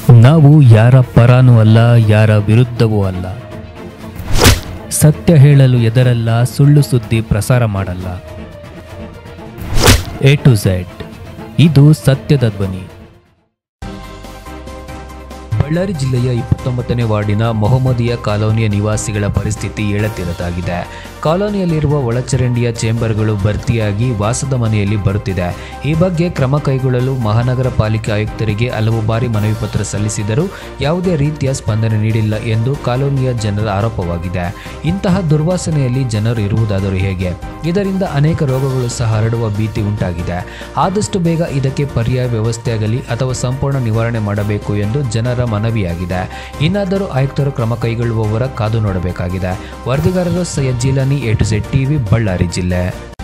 ನಾವು ಯಾರ ಪರಾನೂ ಅಲ್ಲ ಯಾರ ವಿರುದ್ಧವೂ ಅಲ್ಲ ಸತ್ಯ ಹೇಳಲು ಎದರಲ್ಲ ಸುಳ್ಳು ಸುದ್ದಿ ಪ್ರಸಾರ ಮಾಡಲ್ಲ ಎ ಟು ಝೆಡ್ ಇದು ಸತ್ಯದ ಧ್ವನಿ ಬಳ್ಳಾರಿ ಜಿಲ್ಲೆಯ ಇಪ್ಪತ್ತೊಂಬತ್ತನೇ ವಾರ್ಡಿನ ಮೊಹಮ್ಮದಿಯ ಕಾಲೋನಿಯ ನಿವಾಸಿಗಳ ಪರಿಸ್ಥಿತಿ ಏಳತಿರದಾಗಿದೆ ಕಾಲೋನಿಯಲ್ಲಿರುವ ಒಳಚರಂಡಿಯ ಚೇಂಬರ್ಗಳು ಭರ್ತಿಯಾಗಿ ವಾಸದ ಮನೆಯಲ್ಲಿ ಬರುತ್ತಿದೆ ಈ ಬಗ್ಗೆ ಕ್ರಮ ಕೈಗೊಳ್ಳಲು ಮಹಾನಗರ ಪಾಲಿಕೆ ಆಯುಕ್ತರಿಗೆ ಹಲವು ಬಾರಿ ಮನವಿ ಪತ್ರ ಸಲ್ಲಿಸಿದರೂ ಯಾವುದೇ ರೀತಿಯ ಸ್ಪಂದನೆ ನೀಡಿಲ್ಲ ಎಂದು ಕಾಲೋನಿಯ ಜನರ ಆರೋಪವಾಗಿದೆ ಇಂತಹ ದುರ್ವಾಸನೆಯಲ್ಲಿ ಜನರು ಇರುವುದಾದರೂ ಹೇಗೆ ಇದರಿಂದ ಅನೇಕ ರೋಗಗಳು ಸಹ ಹರಡುವ ಭೀತಿ ಉಂಟಾಗಿದೆ ಆದಷ್ಟು ಬೇಗ ಇದಕ್ಕೆ ಪರ್ಯಾಯ ವ್ಯವಸ್ಥೆಯಾಗಲಿ ಅಥವಾ ಸಂಪೂರ್ಣ ನಿವಾರಣೆ ಮಾಡಬೇಕು ಎಂದು ಜನರ ಮನವಿಯಾಗಿದೆ ಇನ್ನಾದರೂ ಆಯುಕ್ತರು ಕ್ರಮ ಕೈಗೊಳ್ಳುವವರ ಕಾದು ನೋಡಬೇಕಾಗಿದೆ ವರದಿಗಾರರು Syed Jilani A to Z TV Ballari ಜಿಲ್ಲೆ